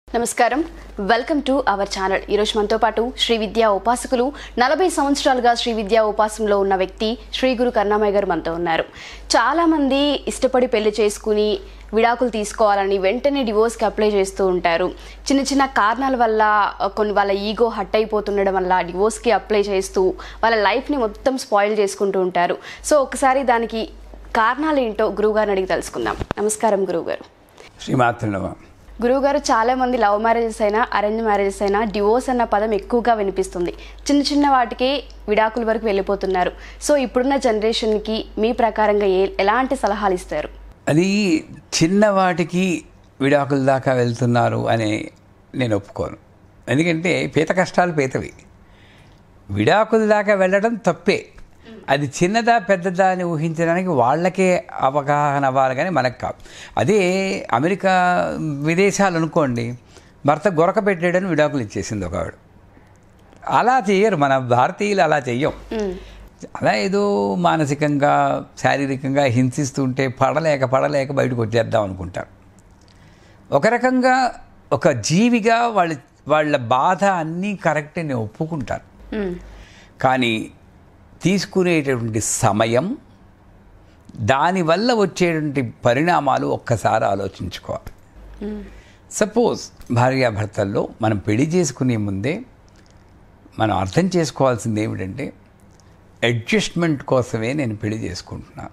నమస్కారం welcome to our channel ఈరోజు మనతో పాటు శ్రీ విద్యా ఉపాసకులు నలభై సంవత్సరాలుగా శ్రీ విద్యా ఉపాసనలో ఉన్న వ్యక్తి శ్రీ గురు కరుణామయ్య గారు మనతో ఉన్నారు చాలా మంది ఇష్టపడి పెళ్లి చేసుకుని విడాకులు తీసుకోవాలని వెంటనే డివోర్స్కి అప్లై చేస్తూ ఉంటారు చిన్న చిన్న కారణాల వల్ల ఆ, కొన్ని వాళ్ళ ఈగో హట్ అయిపోతుండడం వల్ల డివోర్స్కి అప్లై చేస్తూ వాళ్ళ లైఫ్ని మొత్తం స్పాయిల్ చేసుకుంటూ ఉంటారు సో ఒకసారి దానికి కారణాలు ఏంటో గురువుగారిని అడిగి తెలుసుకుందాం నమస్కారం గురువుగారు శ్రీమాతృనవ గురువుగారు చాలా మంది లవ్ మ్యారేజెస్ అయినా అరేంజ్ మ్యారేజెస్ అయినా డివోర్స్ అన్న పదం ఎక్కువగా వినిపిస్తుంది చిన్న చిన్న వాటికి విడాకుల వరకు వెళ్ళిపోతున్నారు సో ఇప్పుడున్న జనరేషన్కి మీ ప్రకారంగా ఏ ఎలాంటి సలహాలు ఇస్తారు అది చిన్న వాటికి విడాకుల దాకా వెళ్తున్నారు అని నేను ఒప్పుకోను ఎందుకంటే పీత కష్టాలు పీతవి విడాకుల దాకా వెళ్ళడం తప్పే అది చిన్నదా పెద్దదా అని ఊహించడానికి వాళ్ళకే అవగాహన అవ్వాలి కానీ మనకు కాదు అదే అమెరికా విదేశాలు అనుకోండి భర్త గొరక పెట్టాడని విడాకులు ఇచ్చేసింది ఒక ఆవిడ అలా చేయరు మన భారతీయులు అలా చెయ్యం అలా ఏదో మానసికంగా శారీరకంగా హింసిస్తుంటే పడలేక పడలేక బయటకు వచ్చేద్దాం అనుకుంటారు ఒక రకంగా ఒక జీవిగా వాళ్ళ వాళ్ళ బాధ అన్నీ కరెక్ట్ నేను ఒప్పుకుంటాను మ్మ్. కానీ తీసుకునేటటువంటి సమయం దానివల్ల వచ్చేటువంటి పరిణామాలు ఒక్కసారి ఆలోచించుకోవాలి సపోజ్ భార్యాభర్తల్లో మనం పెళ్లి చేసుకునే ముందే మనం అర్థం చేసుకోవాల్సింది ఏమిటంటే అడ్జస్ట్మెంట్ కోసమే నేను పెళ్లి చేసుకుంటున్నాను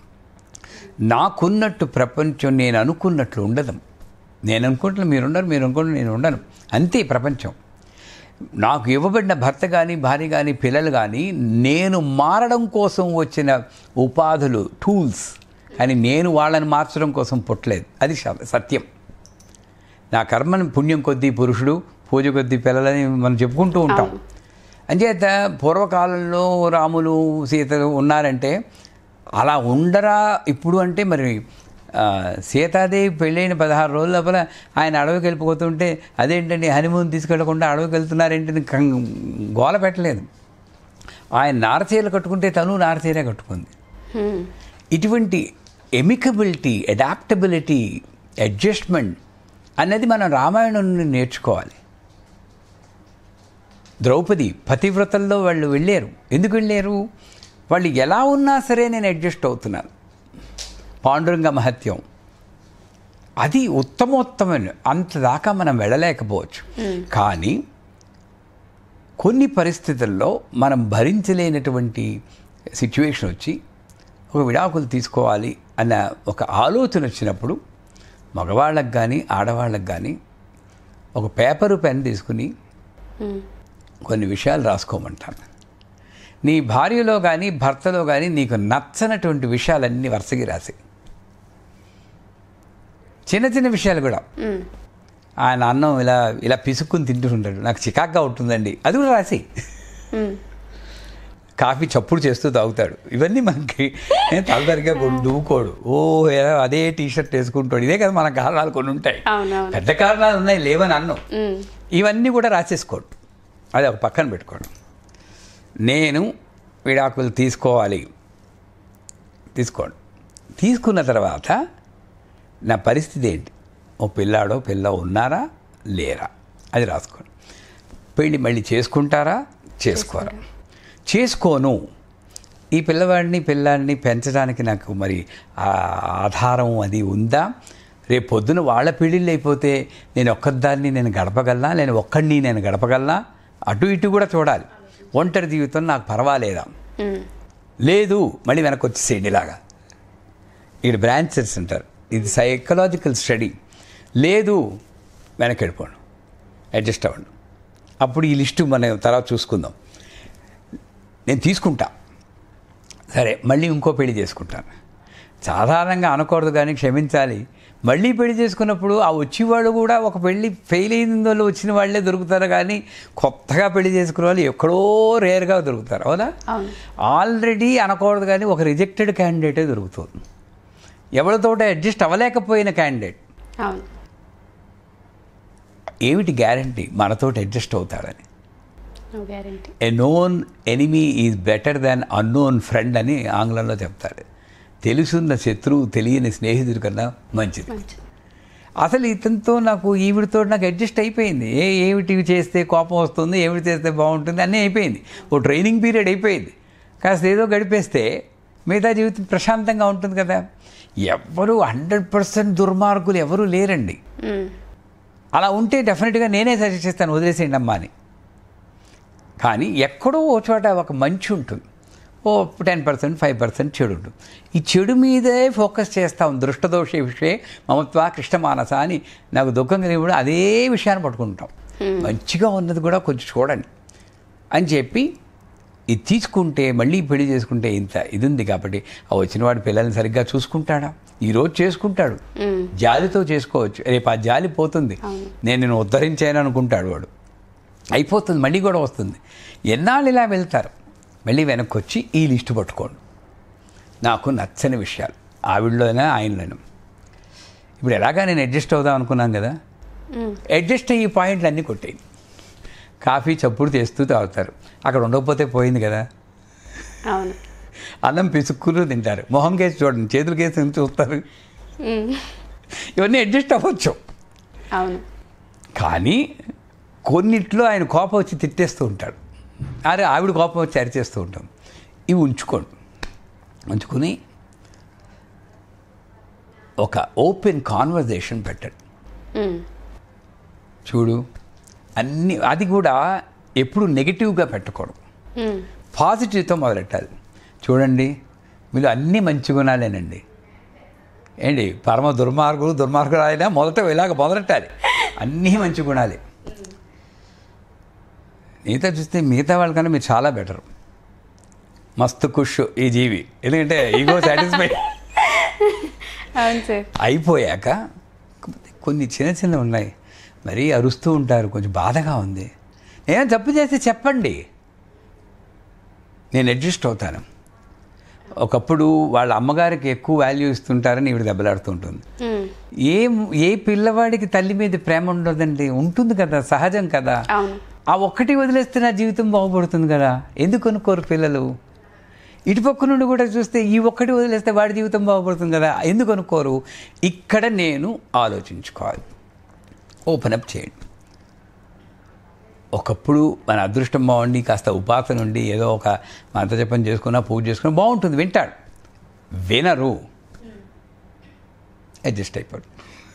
నాకున్నట్టు ప్రపంచం నేను అనుకున్నట్లు ఉండదు నేను అనుకుంటున్నా మీరు ఉండరు మీరు అనుకుంటున్నా నేను ఉండను అంతే ప్రపంచం నాకు ఇవ్వబడిన భర్త కానీ భార్య కానీ పిల్లలు కానీ నేను మారడం కోసం వచ్చిన ఉపాధులు టూల్స్ కానీ నేను వాళ్ళని మార్చడం కోసం పుట్టలేదు అది శ- సత్యం నా కర్మను పుణ్యం కొద్దీ పురుషుడు పూజ కొద్దీ పిల్లలని మనం చెప్పుకుంటూ ఉంటాం అంచేత పూర్వకాలంలో రాములు సీతలు ఉన్నారంటే అలా ఉండరా ఇప్పుడు అంటే మరి ఆ, సీతాదేవి పెళ్ళైన పదహారు రోజుల లోపల ఆయన అడవికి వెళ్ళిపోతుంటే అదేంటండి హనీమూన్ తీసుకెళ్లకుండా అడవికి వెళ్తున్నారేంటని కం- గోల పెట్టలేదు ఆయన నారచీరలు కట్టుకుంటే తను నారచీరే కట్టుకుంది మ్మ్. ఇటువంటి ఎమికబిలిటీ అడాప్టబిలిటీ అడ్జస్ట్మెంట్ అన్నది మనం రామాయణం నుండి నేర్చుకోవాలి ద్రౌపది పతివ్రతల్లో వాళ్ళు వెళ్ళారు ఎందుకు వెళ్ళారు వాళ్ళు ఎలా ఉన్నా సరే నేను అడ్జస్ట్ అవుతున్నాను పాండురంగ మహత్యం అది ఉత్తమోత్తమైన అంత దాకా మనం వెళ్ళలేకపోవచ్చు కానీ కొన్ని పరిస్థితుల్లో మనం భరించలేనటువంటి సిచ్యువేషన్ వచ్చి ఒక విడాకులు తీసుకోవాలి అన్న ఒక ఆలోచన వచ్చినప్పుడు మగవాళ్ళకు కానీ ఆడవాళ్ళకు కానీ ఒక పేపరు పెన్ తీసుకుని మ్మ్. కొన్ని విషయాలు రాసుకోమంటాను నీ భార్యలో కానీ భర్తలో కానీ నీకు నచ్చనటువంటి విషయాలన్నీ వరుసగా రాసి చిన్న చిన్న విషయాలు కూడా మ్మ్. ఆయన అన్నం ఇలా ఇలా పిసుక్కుని తింటుంటాడు నాకు చికాగ్గా ఉంటుందండి అది కూడా రాసి మ్మ్. కాఫీ చప్పుడు చేస్తూ తాగుతాడు ఇవన్నీ మనకి తలదరిగా దువ్వుకోడు ఓ ఏదో అదే టీ షర్ట్ వేసుకుంటాడు ఇదే కదా మన కారణాలు కొన్ని ఉంటాయి అవునవును పెద్ద కారణాలు ఉన్నాయి లేవని అన్నం మ్మ్. ఇవన్నీ కూడా రాసేసుకోడు అది ఒక పక్కన పెట్టుకోవడం నేను విడాకులు తీసుకోవాలి తీసుకోండి తీసుకున్న తర్వాత నా పరిస్థితి ఏంటి ఓ పిల్లాడో పిల్ల ఉన్నారా లేరా అది రాసుకోండి పెళ్ళి మళ్ళీ చేసుకుంటారా చేసుకోరా చేసుకోను ఈ పిల్లవాడిని పిల్లాడిని పెంచడానికి నాకు మరి ఆ ఆధారం అది ఉందా రేపు పొద్దున వాళ్ళ పెళ్ళిళ్ళు అయిపోతే నేను ఒక్కదాన్ని నేను గడపగలనా నేను ఒక్కడిని నేను గడపగలనా అటు ఇటు కూడా చూడాలి ఒంటరి జీవితం నాకు పర్వాలేదా మ్మ్. లేదు మళ్ళీ వెనక్కి వచ్చేసేయండి ఇలాగా ఇక్కడ బ్రాంచెస్ అంటారు ఇది సైకలాజికల్ స్టడీ లేదు వెనక్కి వెళ్ళిపోండి అడ్జస్ట్ అవ్వండి అప్పుడు ఈ లిస్టు మనం తర్వాత చూసుకుందాం నేను తీసుకుంటా సరే మళ్ళీ ఇంకో పెళ్లి చేసుకుంటాను సాధారణంగా అనకూడదు కానీ క్షమించాలి మళ్ళీ పెళ్లి చేసుకున్నప్పుడు ఆ వచ్చేవాళ్ళు కూడా ఒక పెళ్లి ఫెయిల్ అయిన వాళ్ళు వచ్చిన వాళ్ళే దొరుకుతారు కానీ కొత్తగా పెళ్లి చేసుకునే వాళ్ళు ఎక్కడో రేర్గా దొరుకుతారు అవునా అవును ఆల్రెడీ అనకూడదు కానీ ఒక రిజెక్టెడ్ క్యాండిడేటే దొరుకుతుంది ఎవరితోట అడ్జస్ట్ అవ్వలేకపోయిన క్యాండిడేట్ అవును ఏమిటి గ్యారంటీ మనతోటి అడ్జస్ట్ అవుతాడని no guarantee a known enemy is better than unknown friend అని ఆంగ్లంలో చెప్తాడు తెలుసున్న శత్రువు తెలియని స్నేహితుడి కన్నా మంచిది మంచిది అసలు ఇతనితో నాకు ఈవిడితో నాకు అడ్జస్ట్ అయిపోయింది ఏ ఏమిటి చేస్తే కోపం వస్తుంది ఏమిటి చేస్తే బాగుంటుంది అన్నీ అయిపోయింది ఓ ట్రైనింగ్ పీరియడ్ అయిపోయింది కాస్త ఏదో గడిపేస్తే మిగతా జీవితం ప్రశాంతంగా ఉంటుంది కదా ఎవ్వరూ హండ్రెడ్ పర్సెంట్ దుర్మార్గులు ఎవరూ లేరండి మ్మ్. అలా ఉంటే డెఫినెట్గా నేనే సజెస్ట్ చేస్తాను వదిలేసేయండి అమ్మా అని కానీ ఎక్కడో ఓ చోట ఒక మంచి ఉంటుంది ఓ టెన్ పర్సెంట్ ఫైవ్ పర్సెంట్ చెడు ఉంటుంది ఈ చెడు మీదే ఫోకస్ చేస్తాం దృష్టదోష విషయ మమత్వ కృష్ణమానస అని నాకు దుఃఖం కలిగినప్పుడు అదే విషయాన్ని పట్టుకుంటాం మంచిగా ఉన్నది కూడా కొంచెం చూడండి అని చెప్పి ఇది తీసుకుంటే మళ్ళీ పెళ్లి చేసుకుంటే ఇంత ఇది ఉంది కాబట్టి ఆ వచ్చినవాడు పిల్లల్ని సరిగ్గా చూసుకుంటాడా ఈరోజు చేసుకుంటాడు జాలితో చేసుకోవచ్చు రేపు ఆ జాలి పోతుంది నేను నేను ఉద్ధరించాను అనుకుంటాడు వాడు అయిపోతుంది మళ్ళీ కూడా వస్తుంది ఎన్నాళ్ళు ఇలా వెళ్తారు మళ్ళీ వెనక్కి వచ్చి ఈ లిస్టు పట్టుకోండి నాకు నచ్చని విషయాలు ఆవిడలోనే ఆయనలోనే ఇప్పుడు ఎలాగా నేను అడ్జస్ట్ అవుదాం అనుకున్నాను కదా అడ్జస్ట్ అయ్యి పాయింట్లు అన్నీ కొట్టేయి కాఫీ చప్పుడు చేస్తూ తాగుతారు అక్కడ ఉండకపోతే పోయింది కదా అవును అన్నం పిసుక్కులు తింటారు మొహం కేసి చూడండి చేతులు కేసి ఎందుకు చూస్తారు మ్మ్. ఇవన్నీ అడ్జస్ట్ అవ్వచ్చు అవును కానీ కొన్నిట్లో ఆయన కోపం వచ్చి తిట్టేస్తూ ఉంటాడు అరే ఆవిడ కోపం వచ్చి అరిచేస్తూ ఉంటాం ఇవి ఉంచుకోండి ఉంచుకుని ఒక ఓపెన్ కాన్వర్జేషన్ పెట్టండి మ్మ్. చూడు అన్ని అది కూడా ఎప్పుడు నెగిటివ్గా పెట్టకూడదు మ్మ్. పాజిటివ్తో మొదలెట్టాలి చూడండి మీరు అన్ని మంచి గుణాలేనండి ఏంటి పరమ దుర్మార్గులు దుర్మార్గులు అయినా మొదట ఇలాగ మొదలెట్టాలి అన్నీ మంచి గుణాలే మిగతా చూస్తే మిగతా వాళ్ళకన్నా మీరు చాలా బెటర్ మస్తు ఖుష్ ఈ జీవి ఎందుకంటే ఈగో సాటిస్ఫై అవును సార్ అయిపోయాక కొన్ని చిన్న చిన్న ఉన్నాయి మరీ అరుస్తూ ఉంటారు కొంచెం బాధగా ఉంది నేను తప్పు చేస్తే చెప్పండి నేను అడ్జస్ట్ అవుతాను ఒకప్పుడు వాళ్ళ అమ్మగారికి ఎక్కువ వాల్యూ ఇస్తుంటారని ఈవిడ దెబ్బలాడుతూ ఉంటుంది మ్మ్. ఏ ఏ పిల్లవాడికి తల్లి మీద ప్రేమ ఉండదండి ఉంటుంది కదా సహజం కదా అవును ఆ ఒక్కటి వదిలేస్తే నా జీవితం బాగుపడుతుంది కదా ఎందుకు అనుకోరు పిల్లలు ఇటుపక్క నుండి కూడా చూస్తే ఈ ఒక్కటి వదిలేస్తే వాడి జీవితం బాగుపడుతుంది కదా ఎందుకు అనుకోరు ఇక్కడ నేను ఆలోచించుకోవాలి ఓపెన్ అప్ చేయండి ఒకప్పుడు మన అదృష్టం బాగుండి కాస్త ఉపాసన ఉండి ఏదో ఒక మంత్రజపం చేసుకున్నా పూజ చేసుకున్నా బాగుంటుంది వింటాడు వినరు అడ్జస్ట్ అయిపోడు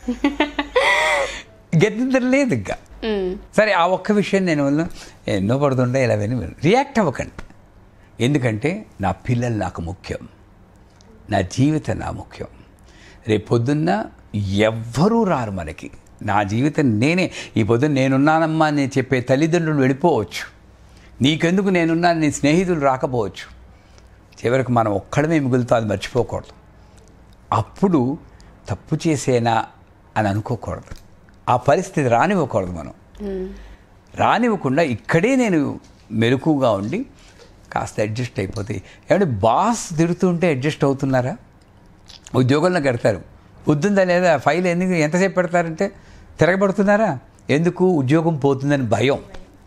గెద్దిద్దరు లేదు ఇంకా మ్మ్. సరే ఆ ఒక్క విషయం నేను వల్ల ఎన్నో పడుతుంటే ఇలా విని రియాక్ట్ అవ్వకండి ఎందుకంటే నా పిల్లలు నాకు ముఖ్యం నా జీవితం నా ముఖ్యం రేపు పొద్దున్న ఎవ్వరూ రారు మనకి నా జీవితం నేనే ఈ పొద్దున్న నేనున్నానమ్మా అని చెప్పే తల్లిదండ్రులు వెళ్ళిపోవచ్చు నీకెందుకు నేనున్నాను నీ స్నేహితులు రాకపోవచ్చు చివరికి మనం ఒక్కడమే మిగులుతా అది మర్చిపోకూడదు అప్పుడు తప్పు చేసేనా అని అనుకోకూడదు ఆ పరిస్థితి రానివ్వకూడదు మనం రానివ్వకుండా ఇక్కడే నేను మెలకుగా ఉండి కాస్త అడ్జస్ట్ అయిపోతాయి ఏమంటే బాస్ తిడుతుంటే అడ్జస్ట్ అవుతున్నారా ఉద్యోగంలో కడతారు పొద్దుందా లేదా ఫైల్ ఎందుకు ఎంతసేపు పెడతారంటే తిరగబడుతున్నారా ఎందుకు ఉద్యోగం పోతుందని భయం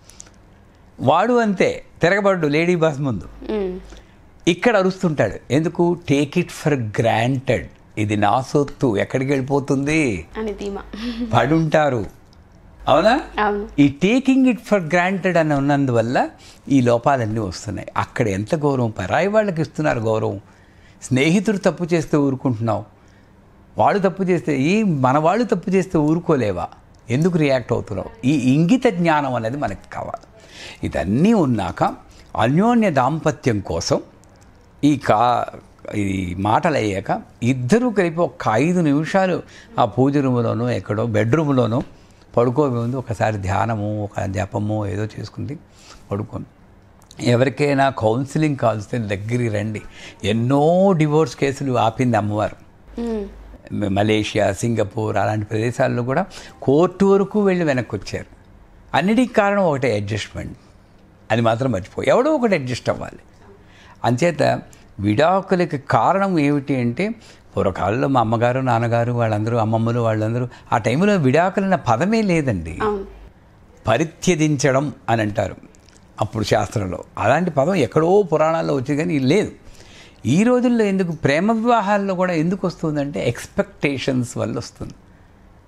వాడు అంతే తిరగబడ్డు లేడీ బాస్ ముందు మ్మ్. ఇక్కడ అరుస్తుంటాడు ఎందుకు టేక్ ఇట్ ఫర్ గ్రాంటెడ్ ఇది నా సొత్తు ఎక్కడికి వెళ్ళిపోతుంది అని ధీమా పడుంటారు అవునా అవును ఈ టేకింగ్ ఇట్ ఫర్ గ్రాంటెడ్ అని ఉన్నందువల్ల ఈ లోపాలన్నీ వస్తున్నాయి అక్కడ ఎంత గౌరవం పరాయి వాళ్ళకి ఇస్తున్నారు గౌరవం స్నేహితుడు తప్పు చేస్తే ఊరుకుంటున్నావు వాడు తప్పు చేస్తే ఈ మన వాళ్ళు తప్పు చేస్తే ఊరుకోలేవా ఎందుకు రియాక్ట్ అవుతున్నావు ఈ ఇంగిత జ్ఞానం అనేది మనకు కావాలి ఇదన్నీ ఉన్నాక అన్యోన్య దాంపత్యం కోసం ఈ కా ఈ మాటలు అయ్యాక ఇద్దరూ కలిపి ఒక ఐదు నిమిషాలు ఆ పూజ రూములోనో ఎక్కడో బెడ్రూమ్లోనో పడుకోబోయే ముందు ఒకసారి ధ్యానము ఒక జపము ఏదో చేసుకుంది పడుకోండి ఎవరికైనా కౌన్సిలింగ్ కాల్స్తే దగ్గరికి రండి ఎన్నో డివోర్స్ కేసులు ఆపింది అమ్మవారు మ్మ్. మలేషియా సింగపూర్ అలాంటి ప్రదేశాల్లో కూడా కోర్టు వరకు వెళ్ళి వెనక్కి వచ్చారు అన్నిటికీ కారణం ఒకటే అడ్జస్ట్మెంట్ అది మాత్రం మర్చిపో ఎవడో ఒకటి అడ్జస్ట్ అవ్వాలి అంచేత విడాకులకి కారణం ఏమిటి అంటే పూర్వకాలంలో మా అమ్మగారు నాన్నగారు వాళ్ళందరూ అమ్మమ్మలు వాళ్ళందరూ ఆ టైంలో విడాకులన్న పదమే లేదండి అవును పరిత్యజించడం అని అంటారు అప్పుడు శాస్త్రంలో అలాంటి పదం ఎక్కడో పురాణాల్లో వచ్చింది కానీ ఇది లేదు ఈ రోజుల్లో ఎందుకు ప్రేమ వివాహాల్లో కూడా ఎందుకు వస్తుందంటే ఎక్స్పెక్టేషన్స్ వల్ల వస్తుంది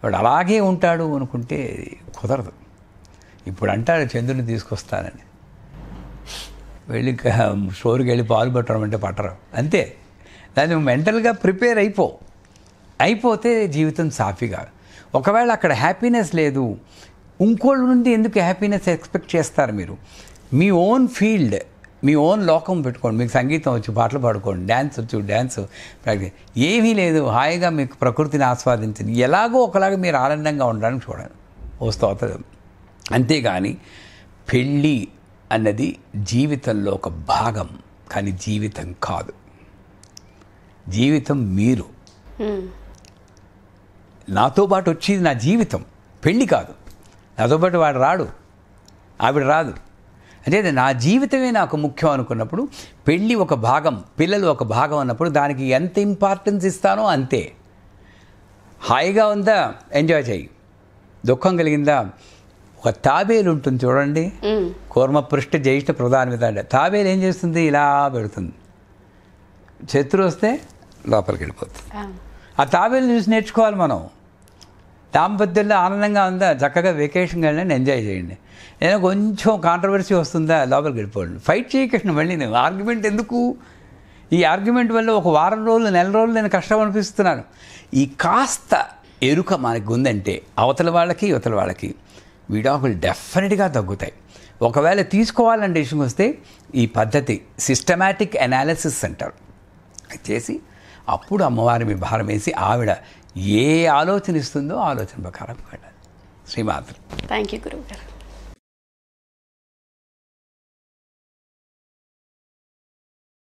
వాడు అలాగే ఉంటాడు అనుకుంటే కుదరదు ఇప్పుడు అంటాడు చంద్రుని తీసుకొస్తానని వెళ్ళి క- స్టోర్కి వెళ్ళి పాలు పట్టడం అంటే పట్టరు అంతే దాన్ని మెంటల్గా ప్రిపేర్ అయిపో అయిపోతే జీవితం సాఫీగా ఒకవేళ అక్కడ హ్యాపీనెస్ లేదు ఇంకోళ్ళ నుండి ఎందుకు హ్యాపీనెస్ ఎక్స్పెక్ట్ చేస్తారు మీరు మీ ఓన్ ఫీల్డ్ మీ ఓన్ లోకం పెట్టుకోండి మీకు సంగీతం వచ్చు పాటలు పాడుకోండి డ్యాన్స్ వచ్చు డ్యాన్స్ ప్రాక్టీస్ ఏమీ లేదు హాయిగా మీకు ప్రకృతిని ఆస్వాదించండి ఎలాగో ఒకలాగా మీరు ఆనందంగా ఉండడానికి చూడండి వస్తూ అవుతుంది అంతేగాని పెళ్ళి అన్నది జీవితంలో ఒక భాగం కానీ జీవితం కాదు జీవితం మీరు మ్మ్. నాతో పాటు వచ్చేది నా జీవితం పెళ్ళి కాదు నాతో పాటు వాడు రాడు ఆవిడ రాదు అంటే అది నా జీవితమే నాకు ముఖ్యం అనుకున్నప్పుడు పెళ్ళి ఒక భాగం పిల్లలు ఒక భాగం అన్నప్పుడు దానికి ఎంత ఇంపార్టెన్స్ ఇస్తానో అంతే హాయిగా ఉందా ఎంజాయ్ చేయి దుఃఖం కలిగిందా ఒక తాబేలు ఉంటుంది చూడండి మ్మ్. కూర్మ పృష్ఠ జ్యేష్ఠ ప్రధాన విధానం తాబేలు ఏం చేస్తుంది ఇలా పెడుతుంది శత్రు వస్తే లోపలికి వెళ్ళిపోతుంది ఆ. ఆ తాబేలు చూసి నేర్చుకోవాలి మనం దాంపత్యంలో ఆనందంగా ఉందా చక్కగా వెకేషన్కి వెళ్ళండి ఎంజాయ్ చేయండి ఏదైనా కొంచెం కాంట్రవర్సీ వస్తుందా లోపలికి వెళ్ళిపోండి ఫైట్ చేయకండి మళ్ళీ నేను ఆర్గ్యుమెంట్ ఎందుకు ఈ ఆర్గ్యుమెంట్ వల్ల ఒక వారం రోజులు నెల రోజులు నేను కష్టం అనిపిస్తున్నాను ఈ కాస్త ఎరుక మనకు ఉందంటే అవతల వాళ్ళకి యువతల వాళ్ళకి విడాకులు డెఫినెట్గా తగ్గుతాయి ఒకవేళ తీసుకోవాలని డిసిషన్ వస్తే ఈ పద్ధతి సిస్టమాటిక్ అనాలిసిస్ అంటారు అది చేసి అప్పుడు అమ్మవారి మీ భారం వేసి ఆవిడ ఏ ఆలోచన ఇస్తుందో ఆ ఆలోచన ప్రకారం వెళ్ళాలి శ్రీమాత్రి థ్యాంక్ యూ గురువు గారు